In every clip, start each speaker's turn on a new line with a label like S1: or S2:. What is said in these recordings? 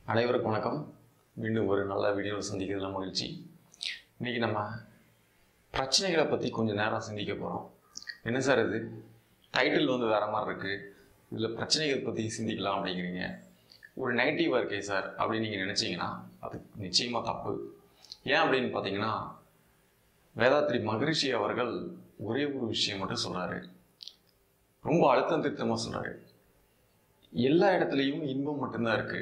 S1: அனைவருக்கும் வணக்கம் மீண்டும் ஒரு நல்ல வீடியோவில் சந்திக்கிறதுல மகிழ்ச்சி இன்றைக்கி நம்ம பிரச்சனைகளை பற்றி கொஞ்சம் நேரம் சிந்திக்க போகிறோம் என்ன சார் இது டைட்டில் வந்து வேறு மாதிரி இருக்குது இதில் பிரச்சனைகள் பற்றி சிந்திக்கலாம் அப்படிங்கிறீங்க ஒரு நெகட்டிவாக இருக்கே சார் அப்படின்னு நீங்கள் நினச்சிங்கன்னா அது நிச்சயமாக தப்பு ஏன் அப்படின்னு பார்த்தீங்கன்னா வேதாத்ரி மகரிஷி அவர்கள் ஒரே ஒரு விஷயம் மட்டும் சொல்கிறாரு ரொம்ப அழுத்தம் திருத்தமாக சொல்கிறாரு எல்லா இடத்துலையும் இன்பம் மட்டும்தான் இருக்கு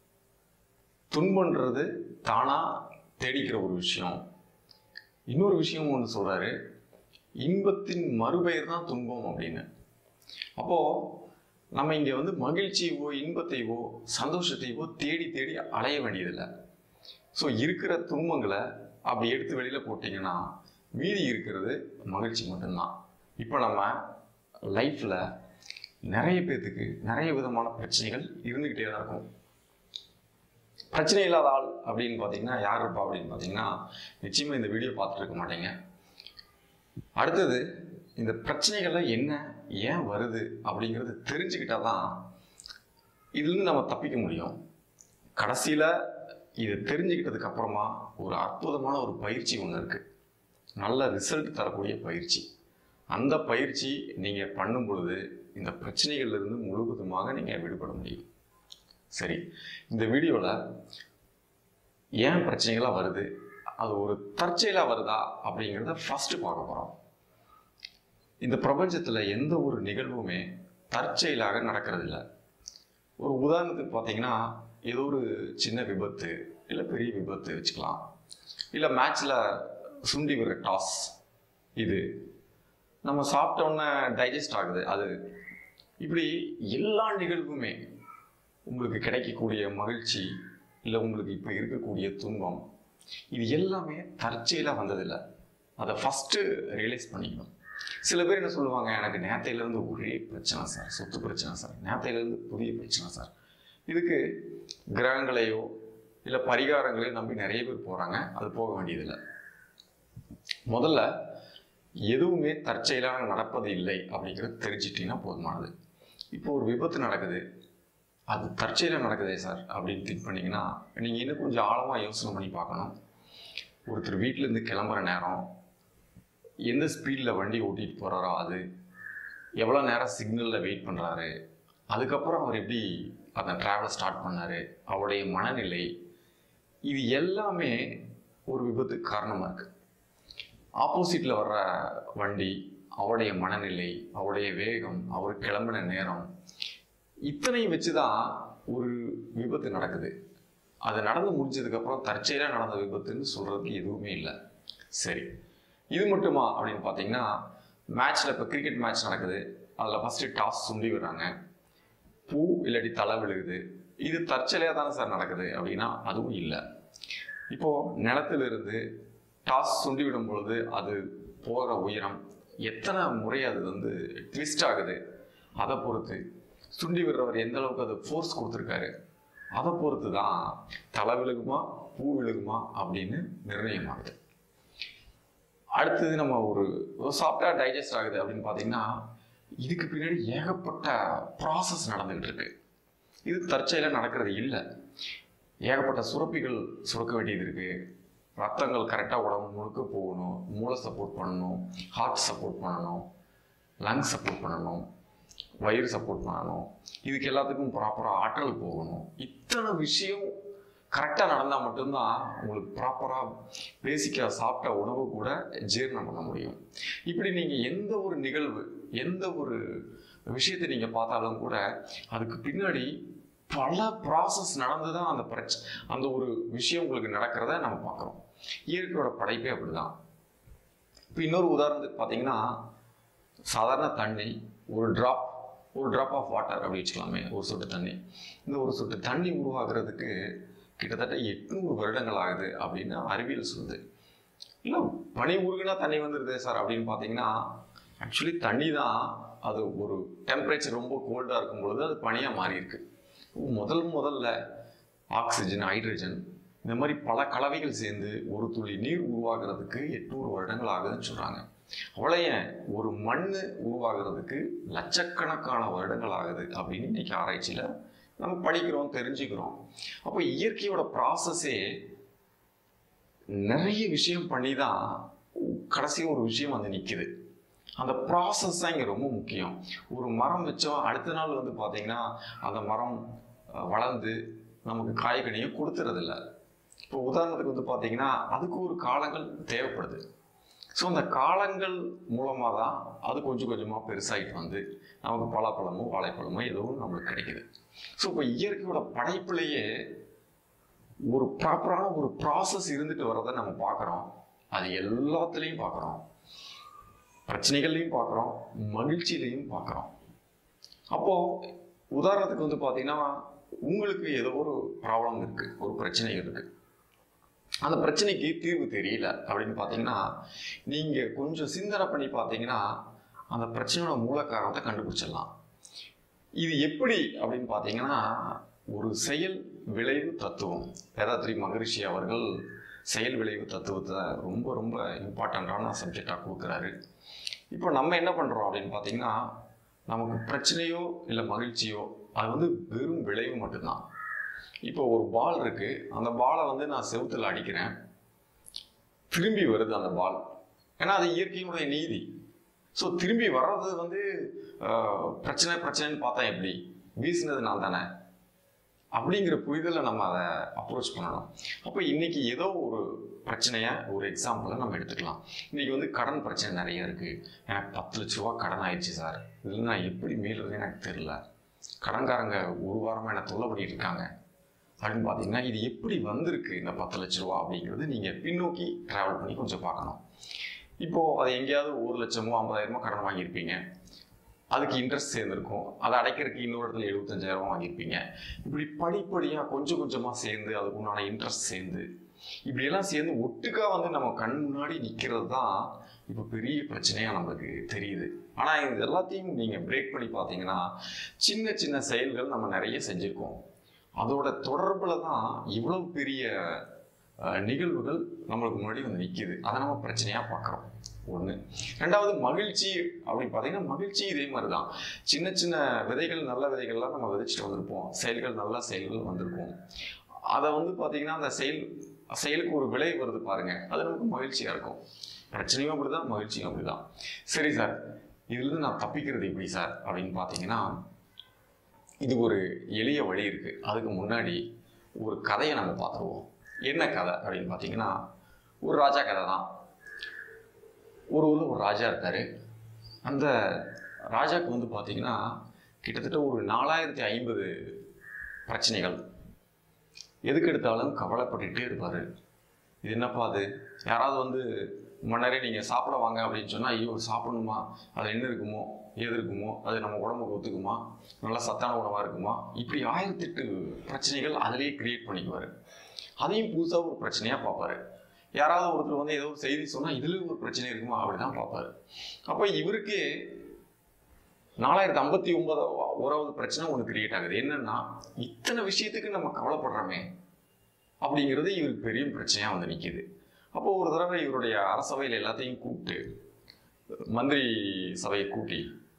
S1: துன்பன்றது தானா தேடிக்கிற ஒரு விஷயம் இன்னொரு விஷயம் ஒன்று சொல்றாரு இன்பத்தின் மறுபெயர் தான் துன்பம் அப்படின்னு அப்போ நம்ம இங்க வந்து மகிழ்ச்சியவோ இன்பத்தைவோ சந்தோஷத்தைவோ தேடி தேடி அலைய வேண்டியதில்லை ஸோ இருக்கிற துன்பங்களை அப்படி எடுத்து வெளியில போட்டிங்கன்னா மீதி இருக்கிறது மகிழ்ச்சி மட்டும்தான் இப்போ நம்ம லைஃப்ல நிறைய பேர்த்துக்கு நிறைய விதமான பிரச்சனைகள் இருந்துக்கிட்டே தான் இருக்கும் பிரச்சனை இல்லாத ஆள் அப்படின்னு பார்த்தீங்கன்னா யார் இருப்பா அப்படின்னு பார்த்தீங்கன்னா நிச்சயமாக இந்த வீடியோ பார்த்துட்டு இருக்க மாட்டீங்க அடுத்தது இந்த பிரச்சனைகள்லாம் என்ன ஏன் வருது அப்படிங்கிறது தெரிஞ்சுக்கிட்டா தான் இதுலேருந்து நம்ம தப்பிக்க முடியும் கடைசியில் இது தெரிஞ்சுக்கிட்டதுக்கு அப்புறமா ஒரு அற்புதமான ஒரு பயிற்சி ஒன்று இருக்குது நல்ல ரிசல்ட் தரக்கூடிய பயிற்சி அந்த பயிற்சி நீங்கள் பண்ணும் பொழுது இந்த பிரச்சனைகள்லேருந்து முழுவதுமாக நீங்கள் விடுபட முடியும் சரி இந்த வீடியோவில் ஏன் பிரச்சனைகளாக வருது அது ஒரு தற்செயலாக வருதா அப்படிங்கிறத ஃபஸ்ட்டு பார்க்க போகிறோம் இந்த பிரபஞ்சத்தில் எந்த ஒரு நிகழ்வுமே தற்செயலாக நடக்கிறதில்ல ஒரு உதாரணத்துக்கு பார்த்தீங்கன்னா ஏதோ ஒரு சின்ன விபத்து இல்லை பெரிய விபத்து வச்சுக்கலாம் இல்லை மேட்ச்சில் சுண்டி விடுற டாஸ் இது நம்ம சாப்பிட்டோன்னே டைஜஸ்ட் ஆகுது அது இப்படி எல்லா நிகழ்வுமே உங்களுக்கு கிடைக்கக்கூடிய மகிழ்ச்சி இல்லை உங்களுக்கு இப்போ இருக்கக்கூடிய துன்பம் இது எல்லாமே தற்செயலாக வந்ததில்லை அதை ஃபஸ்ட்டு ரியலைஸ் பண்ணிக்கணும் சில பேர் என்ன சொல்லுவாங்க எனக்கு நேத்தையிலேருந்து ஒரே பிரச்சனை சார் சொத்து பிரச்சனை சார் நேத்தையிலேருந்து புதிய பிரச்சனை சார் இதுக்கு கிரகங்களையோ இல்லை பரிகாரங்களையோ நம்பி நிறைய பேர் போகிறாங்க அது போக வேண்டியதில்லை முதல்ல எதுவுமே தற்செயலாக நடப்பது இல்லை அப்படிங்கிறது தெரிஞ்சிட்டிங்கன்னா போதுமானது இப்போ ஒரு விபத்து நடக்குது அது தற்செயலாக நடக்குதே சார் அப்படின்னு திங்க் பண்ணிங்கன்னா நீங்கள் இன்னும் கொஞ்சம் ஆழமாக யோசனை பண்ணி பார்க்கணும் ஒருத்தர் வீட்டிலேருந்து கிளம்புற நேரம் எந்த ஸ்பீடில் வண்டி ஓட்டிகிட்டு போகிறாரோ அது எவ்வளோ நேரம் சிக்னலில் வெயிட் பண்ணுறாரு அதுக்கப்புறம் அவர் எப்படி அந்த ட்ராவலை ஸ்டார்ட் பண்ணார் அவருடைய மனநிலை இது எல்லாமே ஒரு விபத்துக்கு காரணமாக இருக்குது ஆப்போசிட்டில் வர்ற வண்டி அவருடைய மனநிலை அவருடைய வேகம் அவர் கிளம்பின நேரம் இத்தனையும் வச்சு தான் ஒரு விபத்து நடக்குது அது நடந்து முடிஞ்சதுக்கப்புறம் தற்செயலாக நடந்த விபத்துன்னு சொல்கிறதுக்கு எதுவுமே இல்லை சரி இது மட்டுமா அப்படின்னு பார்த்தீங்கன்னா மேட்ச்சில் இப்போ கிரிக்கெட் மேட்ச் நடக்குது அதில் ஃபஸ்ட்டு டாஸ் சுண்டி விடுறாங்க பூ இல்லாட்டி தலை விழுகுது இது தற்செயலாக தானே சார் நடக்குது அப்படின்னா அதுவும் இல்லை இப்போது நிலத்திலிருந்து டாஸ் சுண்டி விடும் பொழுது அது போகிற உயரம் எத்தனை முறை அது வந்து ட்விஸ்ட் ஆகுது அதை பொறுத்து சுண்டி விடுறவர் எந்த அளவுக்கு அது ஃபோர்ஸ் கொடுத்துருக்காரு அதை பொறுத்து தான் தலை விழுகுமா பூ விழுகுமா அப்படின்னு நிர்ணயமாகுது அடுத்தது நம்ம ஒரு சாப்பிட்டா டைஜஸ்ட் ஆகுது அப்படின்னு பார்த்தீங்கன்னா இதுக்கு பின்னாடி ஏகப்பட்ட ப்ராசஸ் நடந்துகிட்டு இருக்கு இது தற்செயலாக நடக்கிறது இல்லை ஏகப்பட்ட சுரப்பிகள் சுரக்க வேண்டியது இருக்கு ரத்தங்கள் கரெக்டாக உடம்பு முழுக்க போகணும் மூளை சப்போர்ட் பண்ணணும் ஹார்ட் சப்போர்ட் பண்ணணும் லங்ஸ் சப்போர்ட் பண்ணணும் வயிறு சப்போர்ட் பண்ணணும் இதுக்கு எல்லாத்துக்கும் ப்ராப்பராக ஆற்றல் போகணும் இத்தனை விஷயம் கரெக்டாக நடந்தால் மட்டும்தான் உங்களுக்கு ப்ராப்பராக பேசிக்காக சாப்பிட்ட உணவு கூட ஜீரணம் பண்ண முடியும் இப்படி நீங்கள் எந்த ஒரு நிகழ்வு எந்த ஒரு விஷயத்தை நீங்கள் பார்த்தாலும் கூட அதுக்கு பின்னாடி பல ப்ராசஸ் நடந்து தான் அந்த பிரச்ச அந்த ஒரு விஷயம் உங்களுக்கு நடக்கிறத நம்ம பார்க்குறோம் இயற்கையோட படைப்பே அப்படிதான் இப்போ இன்னொரு உதாரணத்துக்கு பார்த்தீங்கன்னா சாதாரண தண்ணி ஒரு ட்ராப் ஒரு ட்ராப் ஆஃப் வாட்டர் அப்படி வச்சுக்கலாமே ஒரு சொட்டு தண்ணி இந்த ஒரு சொட்டு தண்ணி உருவாகிறதுக்கு கிட்டத்தட்ட எட்நூறு வருடங்கள் ஆகுது அப்படின்னு அறிவியல் சொல்லுது இல்லை பனி உருகுனா தண்ணி வந்துடுதே சார் அப்படின்னு பார்த்தீங்கன்னா ஆக்சுவலி தண்ணி தான் அது ஒரு டெம்பரேச்சர் ரொம்ப கோல்டாக இருக்கும் பொழுது அது பனியாக மாறி இருக்கு முதல் முதல்ல ஆக்சிஜன் ஹைட்ரஜன் இந்த மாதிரி பல கலவைகள் சேர்ந்து ஒரு துளி நீர் உருவாகிறதுக்கு எட்நூறு வருடங்கள் ஆகுதுன்னு சொல்கிறாங்க அவ்வளோ ஏன் ஒரு மண் உருவாகிறதுக்கு லட்சக்கணக்கான வருடங்கள் ஆகுது அப்படின்னு இன்னைக்கு ஆராய்ச்சியில் நம்ம படிக்கிறோம் தெரிஞ்சுக்கிறோம் அப்போ இயற்கையோட ப்ராசஸே நிறைய விஷயம் பண்ணி தான் கடைசி ஒரு விஷயம் வந்து நிற்குது அந்த ப்ராசஸ் தான் இங்கே ரொம்ப முக்கியம் ஒரு மரம் வச்சோம் அடுத்த நாள் வந்து பார்த்தீங்கன்னா அந்த மரம் அஹ், வளர்ந்து நமக்கு காய்கனியை கொடுத்துறதில்ல இப்போ உதாரணத்துக்கு வந்து பார்த்தீங்கன்னா அதுக்கு ஒரு காலங்கள் தேவைப்படுது ஸோ அந்த காலங்கள் மூலமாக தான் அது கொஞ்சம் கொஞ்சமாக பெருசாகிட்டு வந்து நமக்கு பலாப்பழமோ வாழைப்பழமோ ஏதோ ஒன்று நம்மளுக்கு கிடைக்குது ஸோ இப்போ இயற்கையோட படைப்புலேயே ஒரு ப்ராப்பரான ஒரு ப்ராசஸ் இருந்துட்டு வரதை நம்ம பார்க்குறோம் அது எல்லாத்துலேயும் பார்க்குறோம் பிரச்சனைகள்லையும் பார்க்குறோம் மகிழ்ச்சியிலையும் பார்க்குறோம் அப்போது உதாரணத்துக்கு வந்து பார்த்தீங்கன்னா உங்களுக்கு ஏதோ ஒரு ப்ராப்ளம் இருக்குது ஒரு பிரச்சனை இருக்குது அந்த பிரச்சனைக்கு தீர்வு தெரியல அப்படின்னு பார்த்தீங்கன்னா நீங்கள் கொஞ்சம் சிந்தனை பண்ணி பார்த்தீங்கன்னா அந்த பிரச்சனையோட மூல காரணத்தை கண்டுபிடிச்சிடலாம் இது எப்படி அப்படின்னு பார்த்தீங்கன்னா ஒரு செயல் விளைவு தத்துவம் வேதாத்ரி மகரிஷி அவர்கள் செயல் விளைவு தத்துவத்தை ரொம்ப ரொம்ப இம்பார்ட்டண்ட்டான சப்ஜெக்டாக கொடுக்குறாரு இப்போ நம்ம என்ன பண்ணுறோம் அப்படின்னு பார்த்தீங்கன்னா நமக்கு பிரச்சனையோ இல்லை மகிழ்ச்சியோ அது வந்து வெறும் விளைவு மட்டும்தான் இப்போ ஒரு பால் இருக்கு அந்த பாலை வந்து நான் செவுத்துல அடிக்கிறேன் திரும்பி வருது அந்த பால் ஏன்னா அது இயற்கையினுடைய நீதி ஸோ திரும்பி வர்றது வந்து ஆஹ், பிரச்சனை பிரச்சனைன்னு பார்த்தா எப்படி வீசினது நான் தானே அப்படிங்கிற புரிதலை நம்ம அதை அப்ரோச் பண்ணணும் அப்போ இன்னைக்கு ஏதோ ஒரு பிரச்சனையை ஒரு எக்ஸாம்பிளை நம்ம எடுத்துக்கலாம் இன்னைக்கு வந்து கடன் பிரச்சனை நிறைய இருக்கு எனக்கு பத்து லட்ச ரூபா கடன் ஆயிடுச்சு சார் இதில் நான் எப்படி மீளுறதுன்னு எனக்கு தெரியல கடன்காரங்க ஒரு வாரமாக என்னை தொல்லை பண்ணிட்டு இருக்காங்க அப்படின்னு பார்த்தீங்கன்னா இது எப்படி வந்திருக்கு இந்த பத்து லட்ச ரூபா அப்படிங்கிறது நீங்கள் பின்னோக்கி ட்ராவல் பண்ணி கொஞ்சம் பார்க்கணும் இப்போது அது எங்கேயாவது ஒரு லட்சமோ ஐம்பதாயிரமோ கடன் வாங்கியிருப்பீங்க அதுக்கு இன்ட்ரெஸ்ட் சேர்ந்துருக்கும் அதை அடைக்கிறதுக்கு இன்னொரு இடத்துல எழுபத்தஞ்சாயிரம் வாங்கியிருப்பீங்க இப்படி படிப்படியாக கொஞ்சம் கொஞ்சமாக சேர்ந்து அதுக்கு உண்டான இன்ட்ரெஸ்ட் சேர்ந்து இப்படியெல்லாம் சேர்ந்து ஒட்டுக்கா வந்து நம்ம கண் முன்னாடி நிற்கிறது தான் இப்போ பெரிய பிரச்சனையாக நம்மளுக்கு தெரியுது ஆனால் இது எல்லாத்தையும் நீங்கள் பிரேக் பண்ணி பார்த்தீங்கன்னா சின்ன சின்ன செயல்கள் நம்ம நிறைய செஞ்சுருக்கோம் அதோட தொடர்பில் தான் இவ்வளவு பெரிய அஹ், நிகழ்வுகள் நம்மளுக்கு முன்னாடி வந்து நிற்கிது அதை நம்ம பிரச்சனையாக பார்க்குறோம் ஒன்று ரெண்டாவது மகிழ்ச்சி அப்படின்னு பார்த்தீங்கன்னா மகிழ்ச்சி இதே மாதிரி தான் சின்ன சின்ன விதைகள் நல்ல விதைகள்லாம் நம்ம விதைச்சிட்டு வந்திருப்போம் செயல்கள் நல்ல செயல்கள் வந்திருக்கும் அதை வந்து பார்த்தீங்கன்னா அந்த செயல் செயலுக்கு ஒரு விலை வருது பாருங்க அது நமக்கு மகிழ்ச்சியாக இருக்கும் பிரச்சனையும் அப்படிதான் மகிழ்ச்சியும் அப்படிதான் சரி சார் இதுலேருந்து நான் தப்பிக்கிறது எப்படி சார் அப்படின்னு பார்த்தீங்கன்னா இது ஒரு எளிய வழி இருக்கு அதுக்கு முன்னாடி ஒரு கதையை நம்ம பார்த்துருவோம் என்ன கதை அப்படின்னு பார்த்தீங்கன்னா ஒரு ராஜா கதை தான் ஒரு ஊரில் ஒரு ராஜா இருக்காரு அந்த ராஜாக்கு வந்து பார்த்தீங்கன்னா கிட்டத்தட்ட ஒரு நாலாயிரத்தி ஐம்பது பிரச்சனைகள் எதுக்கு எடுத்தாலும் கவலைப்பட்டுட்டே இருப்பார் இது என்னப்பா அது யாராவது வந்து மன்னரே நீங்கள் சாப்பிட வாங்க அப்படின்னு சொன்னால் ஐயோ சாப்பிடணுமா அது என்ன இருக்குமோ ஏது இருக்குமோ அது நம்ம உடம்புக்கு ஒத்துக்குமா நல்ல சத்தான உணவாக இருக்குமா இப்படி ஆயிரத்தெட்டு பிரச்சனைகள் அதிலேயே கிரியேட் பண்ணிக்குவார் அதையும் புதுசாக ஒரு பிரச்சனையாக பார்ப்பாரு யாராவது ஒருத்தர் வந்து ஏதோ ஒரு செய்தி சொன்னால் இதுலேயும் ஒரு பிரச்சனை இருக்குமா அப்படி தான் பார்ப்பாரு அப்போ இவருக்கு நாலாயிரத்தி ஐம்பத்தி ஒன்பது ஓராவது பிரச்சனை ஒன்று கிரியேட் ஆகுது என்னன்னா இத்தனை விஷயத்துக்கு நம்ம கவலைப்படுறோமே அப்படிங்கிறது இவருக்கு பெரிய பிரச்சனையாக வந்து நிற்கிது அப்போ ஒரு தடவை இவருடைய அரசவையில் எல்லாத்தையும் கூப்பிட்டு மந்திரி சபையை கூட்டி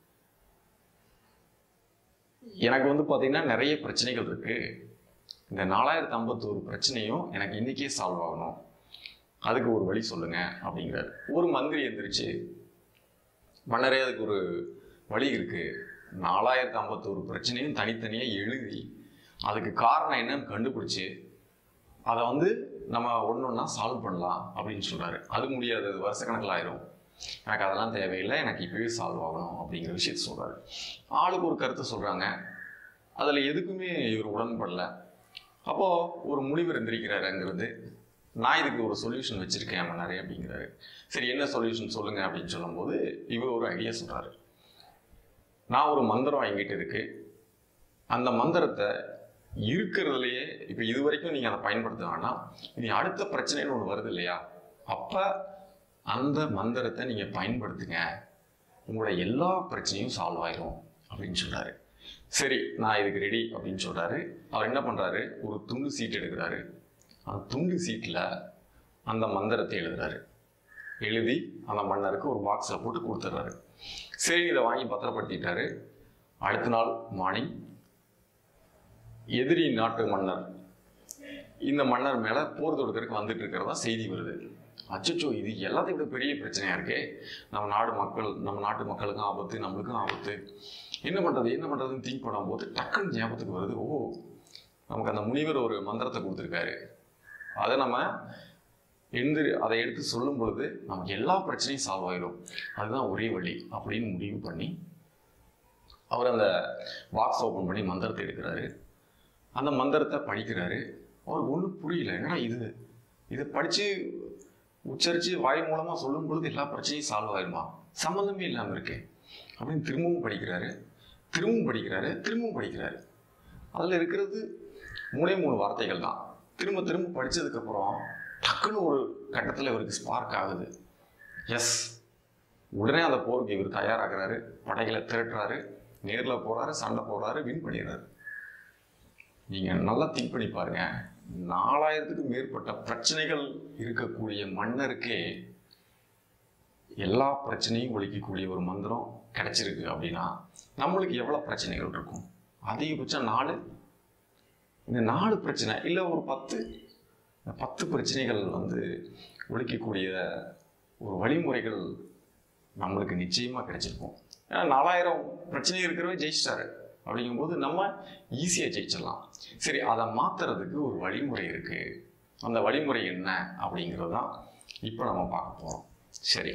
S1: எனக்கு வந்து பார்த்தீங்கன்னா நிறைய பிரச்சனைகள் இருக்கு இந்த நாலாயிரத்தி ஐம்பத்தோரு பிரச்சனையும் எனக்கு இன்னைக்கே சால்வ் ஆகணும் அதுக்கு ஒரு வழி சொல்லுங்க அப்படிங்கிறார் ஒரு மந்திரி எந்திரிச்சு மன்னரே அதுக்கு ஒரு வழி இருக்கு நாலாயிரத்தி ஐம்பத்தோரு பிரச்சனையும் தனித்தனியாக எழுதி அதுக்கு காரணம் என்னன்னு கண்டுபிடிச்சு அதை வந்து நம்ம ஒன்று ஒன்றா சால்வ் பண்ணலாம் அப்படின்னு சொல்றாரு அது முடியாது அது வருஷக்கணக்கில் ஆயிரும் எனக்கு அதெல்லாம் தேவையில்லை எனக்கு இப்பவே சால்வ் ஆகணும் அப்படிங்கிற விஷயத்த சொல்றாரு ஆளுக்கு ஒரு கருத்து சொல்றாங்க அதில் எதுக்குமே இவர் உடன்படல அப்போ ஒரு முனிவர் எந்திரிக்கிறாரு அங்கிருந்து நான் இதுக்கு ஒரு சொல்யூஷன் வச்சிருக்கேன் மன்னரே அப்படிங்கிறாரு சரி என்ன சொல்யூஷன் சொல்லுங்க அப்படின்னு சொல்லும்போது இவர் ஒரு ஐடியா சொல்றாரு நான் ஒரு மந்திரம் என்கிட்ட இருக்கு அந்த மந்திரத்தை இருக்கிறதுலையே இப்போ இது வரைக்கும் நீங்கள் அதை பயன்படுத்த வேணாம் இனி அடுத்த பிரச்சனைன்னு ஒன்று வருது இல்லையா அப்போ அந்த மந்திரத்தை நீங்கள் பயன்படுத்துங்க உங்களோட எல்லா பிரச்சனையும் சால்வ் ஆயிரும் அப்படின்னு சொல்றாரு சரி நான் இதுக்கு ரெடி அப்படின்னு சொல்றாரு அவர் என்ன பண்றாரு ஒரு துண்டு சீட் எடுக்கிறாரு அந்த துண்டு சீட்டில் அந்த மந்திரத்தை எழுதுறாரு எழுதி அந்த மன்னருக்கு ஒரு பாக்ஸில் போட்டு கொடுத்துட்றாரு சரி இதை வாங்கி பத்திரப்படுத்திட்டாரு அடுத்த நாள் மார்னிங் எதிரி நாட்டு மன்னர் இந்த மன்னர் மேல போர் தொடுக்கிறதுக்கு வந்துட்டு இருக்கிறதா செய்தி வருது அச்சச்சோ இது எல்லாத்தையும் விட பெரிய பிரச்சனையா இருக்கே நம்ம நாடு மக்கள் நம்ம நாட்டு மக்களுக்கும் ஆபத்து நம்மளுக்கும் ஆபத்து என்ன பண்றது என்ன பண்றதுன்னு திங்க் பண்ணும்போது டக்குன்னு ஞாபகத்துக்கு வருது ஓ நமக்கு அந்த முனிவர் ஒரு மந்திரத்தை கொடுத்துருக்காரு அதை நம்ம எழுந்து அதை எடுத்து சொல்லும் பொழுது நமக்கு எல்லா பிரச்சனையும் சால்வ் ஆயிடும் அதுதான் ஒரே வழி அப்படின்னு முடிவு பண்ணி அவர் அந்த பாக்ஸ் ஓப்பன் பண்ணி மந்திரத்தை எடுக்கிறாரு அந்த மந்திரத்தை படிக்கிறாரு அவருக்கு ஒன்றும் புரியல என்னடா இது இதை படித்து உச்சரித்து வாய் மூலமாக சொல்லும் பொழுது எல்லா பிரச்சனையும் சால்வ் ஆயிருமா சம்மந்தமே இல்லாமல் இருக்கு அப்படின்னு திரும்பவும் படிக்கிறாரு திரும்பவும் படிக்கிறாரு திரும்பவும் படிக்கிறாரு அதில் இருக்கிறது மூணே மூணு வார்த்தைகள் தான் திரும்ப திரும்ப படித்ததுக்கப்புறம் டக்குன்னு ஒரு கட்டத்தில் இவருக்கு ஸ்பார்க் ஆகுது எஸ் உடனே அந்த போருக்கு இவர் தயாராகிறாரு படைகளை திரட்டுறாரு நேரில் போறாரு சண்டை போடுறாரு வின் பண்ணிடுறாரு நீங்கள் நல்லா திங்க் பண்ணி பாருங்க நாலாயிரத்துக்கு மேற்பட்ட பிரச்சனைகள் இருக்கக்கூடிய மன்னருக்கே எல்லா பிரச்சனையும் ஒழிக்கக்கூடிய ஒரு மந்திரம் கிடைச்சிருக்கு அப்படின்னா நம்மளுக்கு எவ்வளோ பிரச்சனைகள் இருக்கும் அதிகபட்சம் நாலு இந்த நாலு பிரச்சனை இல்லை ஒரு பத்து இந்த பத்து பிரச்சனைகள் வந்து ஒழிக்கக்கூடிய ஒரு வழிமுறைகள் நம்மளுக்கு நிச்சயமாக கிடைச்சிருக்கும் ஏன்னா நாலாயிரம் பிரச்சனை இருக்கிறவே ஜெயிச்சிட்டாரு அப்படிங்கும்போது நம்ம ஈஸியாக ஜெயிச்சிடலாம் சரி அதை மாற்றுறதுக்கு ஒரு வழிமுறை இருக்குது அந்த வழிமுறை என்ன அப்படிங்கிறது தான் இப்போ நம்ம பார்க்க போகிறோம் சரி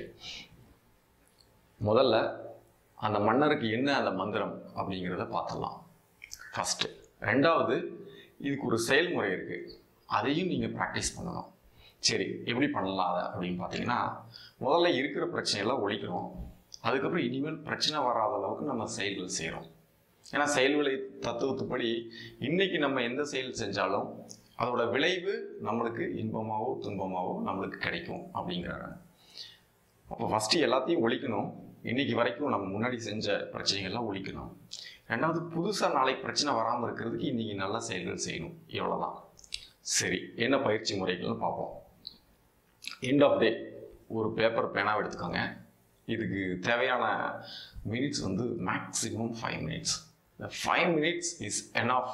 S1: முதல்ல அந்த மன்னருக்கு என்ன அந்த மந்திரம் அப்படிங்கிறத பார்த்துடலாம் ஃபஸ்ட்டு ரெண்டாவது இதுக்கு ஒரு செயல்முறை இருக்குது அதையும் நீங்கள் ப்ராக்டிஸ் பண்ணணும் சரி எப்படி பண்ணலாம் அதை அப்படின்னு பார்த்தீங்கன்னா முதல்ல இருக்கிற பிரச்சனையெல்லாம் ஒழிக்கிறோம் அதுக்கப்புறம் இனிமேல் பிரச்சனை வராத அளவுக்கு நம்ம செயல்கள் செய்கிறோம் ஏன்னா செயல்விளை தத்துவத்துப்படி இன்னைக்கு நம்ம எந்த செயல் செஞ்சாலும் அதோட விளைவு நம்மளுக்கு இன்பமாவோ துன்பமாவோ நம்மளுக்கு கிடைக்கும் அப்படிங்கிறாங்க அப்போ ஃபஸ்ட்டு எல்லாத்தையும் ஒழிக்கணும் இன்னைக்கு வரைக்கும் நம்ம முன்னாடி செஞ்ச பிரச்சனைகள்லாம் ஒழிக்கணும் ரெண்டாவது புதுசாக நாளைக்கு பிரச்சனை வராமல் இருக்கிறதுக்கு இன்னைக்கு நல்ல செயல்கள் செய்யணும் இவ்வளோதான் சரி என்ன பயிற்சி முறைகள்னு பார்ப்போம் எண்ட் ஆஃப் டே ஒரு பேப்பர் பேனாவை எடுத்துக்கோங்க இதுக்கு தேவையான மினிட்ஸ் வந்து மேக்ஸிமம் ஃபைவ் மினிட்ஸ் இந்த ஃபைவ் மினிட்ஸ் இஸ் எனாஃப்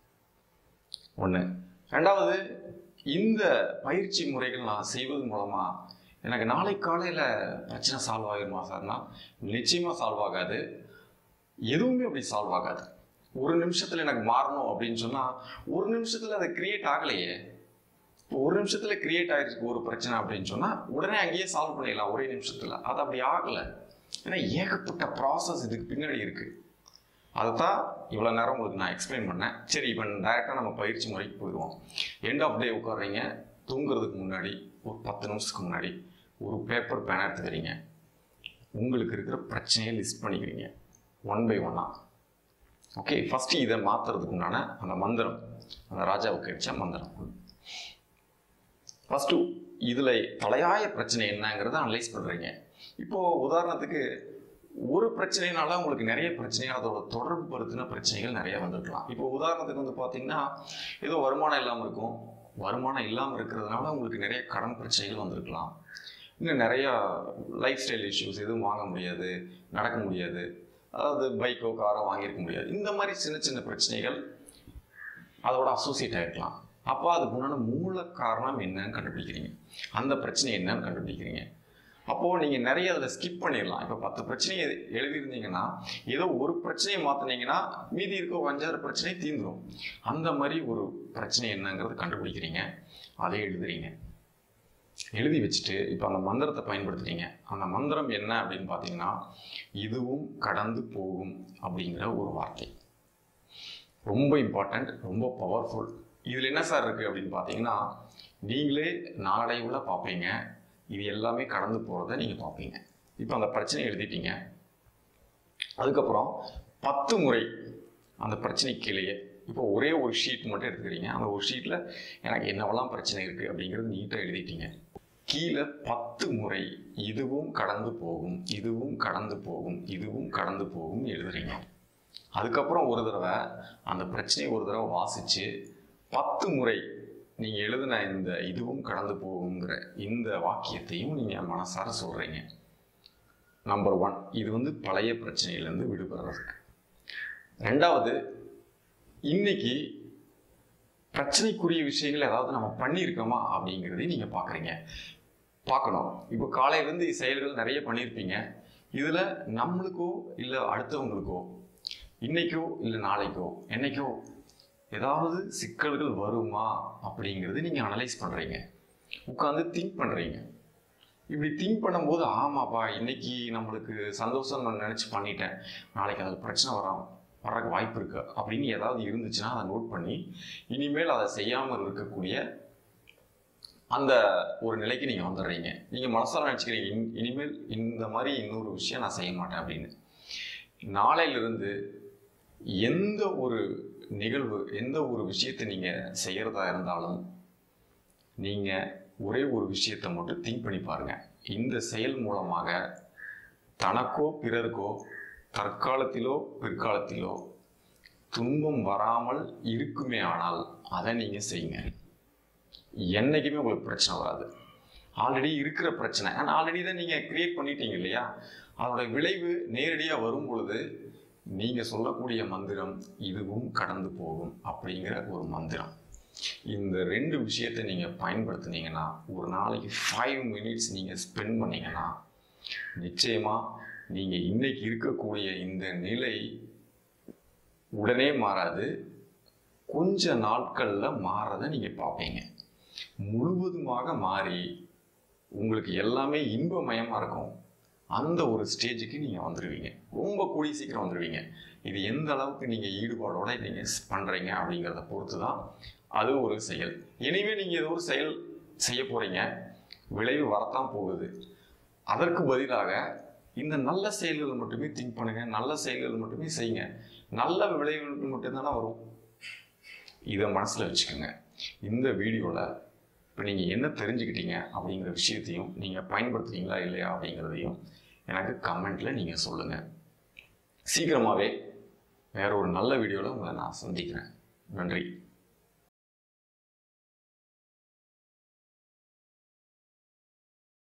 S1: ஒன்று ரெண்டாவது இந்த பயிற்சி முறைகள் நான் செய்வது மூலமாக எனக்கு நாளை காலையில் பிரச்சனை சால்வ் ஆகிருமா சார்னா நிச்சயமாக சால்வ் ஆகாது எதுவுமே அப்படி சால்வ் ஆகாது ஒரு நிமிஷத்தில் எனக்கு மாறணும் அப்படின்னு சொன்னால் ஒரு நிமிஷத்தில் அதை கிரியேட் ஆகலையே இப்போ ஒரு நிமிஷத்தில் கிரியேட் ஆயிருக்கு ஒரு பிரச்சனை அப்படின்னு சொன்னால் உடனே அங்கேயே சால்வ் பண்ணிடலாம் ஒரே நிமிஷத்தில் அது அப்படி ஆகலை ஏன்னா ஏகப்பட்ட ப்ராசஸ் இதுக்கு பின்னாடி இருக்குது அதை தான் இவ்வளோ நேரம் உங்களுக்கு நான் எக்ஸ்பிளைன் பண்ணேன் சரி இப்போ டைரெக்டாக நம்ம பயிற்சி முறைக்கு போயிடுவோம் எண்ட் ஆஃப் டே உட்காடுறீங்க தூங்குறதுக்கு முன்னாடி ஒரு பத்து நிமிஷத்துக்கு முன்னாடி ஒரு பேப்பர் பேனா எடுத்துக்கிறீங்க உங்களுக்கு இருக்கிற பிரச்சனையை லிஸ்ட் பண்ணிக்கிறீங்க ஒன் பை ஒன்னாக ஓகே ஃபஸ்ட்டு இதை மாற்றுறதுக்கு உண்டான அந்த மந்திரம் அந்த ராஜாவுக்கு கிடைச்ச மந்திரம் ஃபஸ்ட்டு இதில் தலையாய பிரச்சனை என்னங்கிறத அனலைஸ் பண்ணுறீங்க இப்போது உதாரணத்துக்கு ஒரு பிரச்சனைனால உங்களுக்கு நிறைய பிரச்சனைகள் அதோட தொடர்பு படுத்தின பிரச்சனைகள் நிறைய வந்திருக்கலாம் இப்போ உதாரணத்துக்கு வந்து பார்த்தீங்கன்னா ஏதோ வருமானம் இல்லாமல் இருக்கும் வருமானம் இல்லாமல் இருக்கிறதுனால உங்களுக்கு நிறைய கடன் பிரச்சனைகள் வந்திருக்கலாம் இன்னும் நிறையா லைஃப் ஸ்டைல் இஷ்யூஸ் எதுவும் வாங்க முடியாது நடக்க முடியாது அதாவது பைக்கோ காரோ வாங்கியிருக்க முடியாது இந்த மாதிரி சின்ன சின்ன பிரச்சனைகள் அதோட அசோசியேட் ஆகிருக்கலாம் அப்போ அதுக்கு உண்டான மூல காரணம் என்னன்னு கண்டுபிடிக்கிறீங்க அந்த பிரச்சனை என்னன்னு கண்டுபிடிக்கிறீங்க அப்போது நீங்கள் நிறைய அதில் ஸ்கிப் பண்ணிடலாம் இப்போ பத்து பிரச்சனையை எழுதியிருந்தீங்கன்னா ஏதோ ஒரு பிரச்சனையை மாற்றினீங்கன்னா மீதி இருக்க ஒரு அஞ்சாறு பிரச்சனை தீந்துடும் அந்த மாதிரி ஒரு பிரச்சனை என்னங்கிறது கண்டுபிடிக்கிறீங்க அதை எழுதுறீங்க எழுதி வச்சுட்டு இப்போ அந்த மந்திரத்தை பயன்படுத்துறீங்க அந்த மந்திரம் என்ன அப்படின்னு பார்த்தீங்கன்னா இதுவும் கடந்து போகும் அப்படிங்கிற ஒரு வார்த்தை ரொம்ப இம்பார்ட்டண்ட் ரொம்ப பவர்ஃபுல் இதில் என்ன சார் இருக்குது அப்படின்னு பார்த்தீங்கன்னா நீங்களே நாளடைவில் பார்ப்பீங்க இது எல்லாமே கடந்து போகிறத நீங்கள் பார்ப்பீங்க இப்போ அந்த பிரச்சனை எழுதிட்டீங்க அதுக்கப்புறம் பத்து முறை அந்த பிரச்சனை கீழேயே இப்போ ஒரே ஒரு ஷீட் மட்டும் எடுத்துக்கிறீங்க அந்த ஒரு ஷீட்டில் எனக்கு என்னவெல்லாம் பிரச்சனை இருக்குது அப்படிங்கிறது நீட்டாக எழுதிட்டீங்க கீழே பத்து முறை இதுவும் கடந்து போகும் இதுவும் கடந்து போகும் இதுவும் கடந்து போகும் எழுதுறீங்க அதுக்கப்புறம் ஒரு தடவை அந்த பிரச்சனையை ஒரு தடவை வாசித்து பத்து முறை நீங்கள் எழுதின இந்த இதுவும் கடந்து போகுங்கிற இந்த வாக்கியத்தையும் நீங்கள் மனசார சொல்கிறீங்க நம்பர் ஒன் இது வந்து பழைய பிரச்சனையிலேருந்து விடுபடுறதுக்கு ரெண்டாவது இன்னைக்கு பிரச்சனைக்குரிய விஷயங்கள் ஏதாவது நம்ம பண்ணியிருக்கோமா அப்படிங்கிறதையும் நீங்கள் பார்க்குறீங்க பார்க்கணும் இப்போ காலையிலேருந்து செயல்கள் நிறைய பண்ணியிருப்பீங்க இதில் நம்மளுக்கோ இல்லை அடுத்தவங்களுக்கோ இன்னைக்கோ இல்லை நாளைக்கோ என்னைக்கோ ஏதாவது சிக்கல்கள் வருமா அப்படிங்கிறது நீங்கள் அனலைஸ் பண்ணுறீங்க உட்காந்து திங்க் பண்ணுறீங்க இப்படி திங்க் பண்ணும்போது ஆமாப்பா இன்னைக்கு நம்மளுக்கு சந்தோஷம் நான் நினச்சி பண்ணிட்டேன் நாளைக்கு அதில் பிரச்சனை வராம வர்றதுக்கு வாய்ப்பு இருக்கு அப்படின்னு ஏதாவது இருந்துச்சுன்னா அதை நோட் பண்ணி இனிமேல் அதை செய்யாமல் இருக்கக்கூடிய அந்த ஒரு நிலைக்கு நீங்கள் வந்துடுறீங்க நீங்கள் மனசால நினச்சிக்கிறீங்க இன் இனிமேல் இந்த மாதிரி இன்னொரு விஷயம் நான் செய்ய மாட்டேன் அப்படின்னு நாளையிலிருந்து எந்த ஒரு நிகழ்வு எந்த ஒரு விஷயத்தை நீங்கள் செய்கிறதா இருந்தாலும் நீங்கள் ஒரே ஒரு விஷயத்தை மட்டும் திங்க் பண்ணி பாருங்க இந்த செயல் மூலமாக தனக்கோ பிறருக்கோ தற்காலத்திலோ பிற்காலத்திலோ துன்பம் வராமல் இருக்குமே ஆனால் அதை நீங்கள் செய்யுங்க என்னைக்குமே உங்களுக்கு பிரச்சனை வராது ஆல்ரெடி இருக்கிற பிரச்சனை ஆனால் ஆல்ரெடி தான் நீங்கள் கிரியேட் பண்ணிட்டீங்க இல்லையா அதோட விளைவு நேரடியாக வரும் பொழுது நீங்கள் சொல்லக்கூடிய மந்திரம் இதுவும் கடந்து போகும் அப்படிங்கிற ஒரு மந்திரம் இந்த ரெண்டு விஷயத்தை நீங்கள் பயன்படுத்துனீங்கன்னா ஒரு நாளைக்கு ஃபைவ் மினிட்ஸ் நீங்கள் ஸ்பெண்ட் பண்ணீங்கன்னா நிச்சயமாக நீங்கள் இன்னைக்கு இருக்கக்கூடிய இந்த நிலை உடனே மாறாது கொஞ்ச நாட்களில் மாறதை நீங்கள் பார்ப்பீங்க முழுவதுமாக மாறி உங்களுக்கு எல்லாமே இன்பமயமாக இருக்கும் அந்த ஒரு ஸ்டேஜுக்கு நீங்கள் வந்துடுவீங்க ரொம்ப கூடிய சீக்கிரம் வந்துடுவீங்க இது எந்த அளவுக்கு நீங்கள் ஈடுபாடோட நீங்கள் பண்ணுறீங்க அப்படிங்கிறத பொறுத்து தான் அது ஒரு செயல் இனிமே நீங்கள் ஏதோ ஒரு செயல் செய்ய போகிறீங்க விளைவு வரத்தான் போகுது அதற்கு பதிலாக இந்த நல்ல செயல்கள் மட்டுமே திங்க் பண்ணுங்க நல்ல செயல்கள் மட்டுமே செய்யுங்க நல்ல விளைவுகள் மட்டும்தானே வரும் இதை மனசில் வச்சுக்கோங்க இந்த வீடியோவில் இப்போ நீங்கள் என்ன தெரிஞ்சுக்கிட்டீங்க அப்படிங்கிற விஷயத்தையும் நீங்கள் பயன்படுத்துறீங்களா இல்லையா அப்படிங்கிறதையும் எனக்கு கமெண்ட்டில் நீங்கள் சொல்லுங்கள் சீக்கிரமாகவே வேற ஒரு நல்ல வீடியோவில் உங்களை நான் சந்திக்கிறேன் நன்றி